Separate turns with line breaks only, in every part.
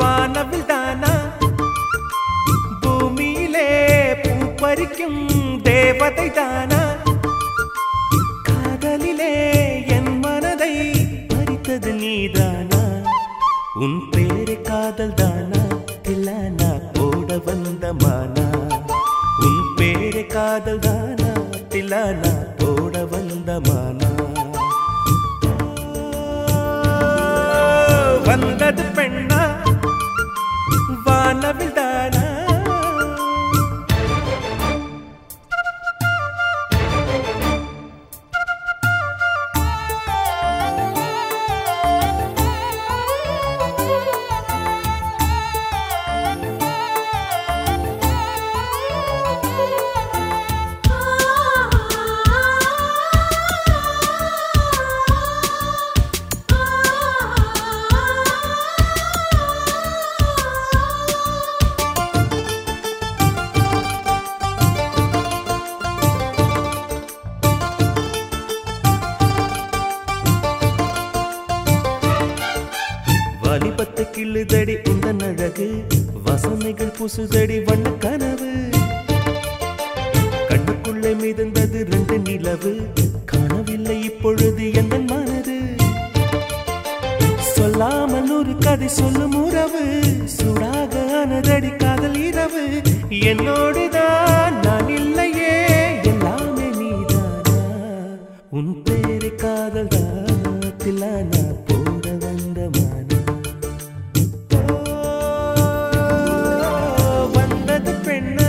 வானவில் தானா பூமியிலே பூ பறிக்கும் தேவதை தானா காதலிலே என் மனதை பறித்தது நீதானா உன் பேரு காதல் தானா தில்லானா போட வந்த மானா உன் பேரு காதல் தானா தில்லானா போட வந்த மானா வந்தது பெண்ணா வானவில் தானா வாலிபத்தை கிள்ளுதடி இந்த அழகு வசனைகள் புசுதடி வண்ண கனவு கண்ணுக்குள்ளே மிதந்தது ரெண்டு நிலவு காணவில்லை இப்பொழுது எந்த மனது சொல்லாமல் ஒரு கதை சொல்லும் உறவு சுடாக ஆனதடி காதல் இரவு என்னோடுதான் நான் இல்லையே எல்லாமே நீதானா உன் பேரு காதல் தானா போட வந்த மானா வந்தது பெண்ணா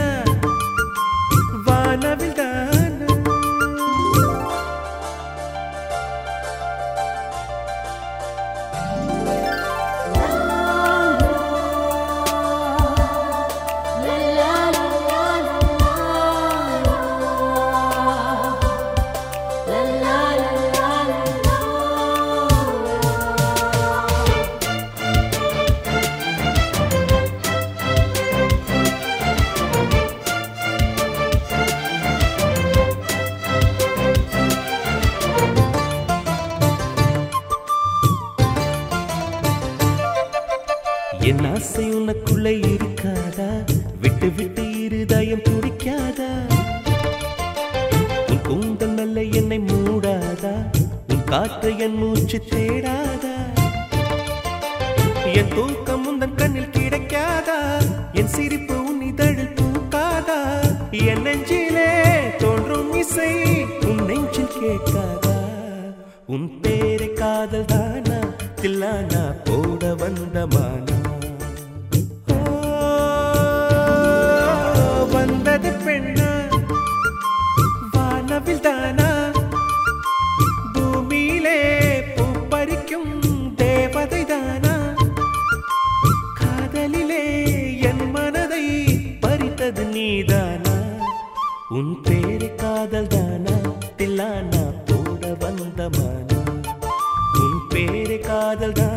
வானவில் தானா என் ஆசை உனக்குள்ள இருக்காதா விட்டு விட்டு இருதயம் துடிக்காதா உன் கூந்தல் நல்ல என்னை மூடாதா உன் காற்று என் மூச்சு தேடாதா என் தூக்கம் உந்தன் கண்ணில் கிடைக்காதா என் சிரிப்பு உன் இதழில் பூக்காதா என் நெஞ்சிலே தோன்றும் இசை உன் நெஞ்சில் கேட்காதா உன் பேரை காதல் தானா தில்லானா போட வந்த மானா ஓ, வந்தது பெண்ணா வானவில் தானா பூமியிலே பூ பறிக்கும் தேவதை தானா காதலிலே என் மனதை பறித்தது நீதானா உன் பேரு காதல் தானா தில்லானா போட வந்த மானா உன் பேரு காதல் தானா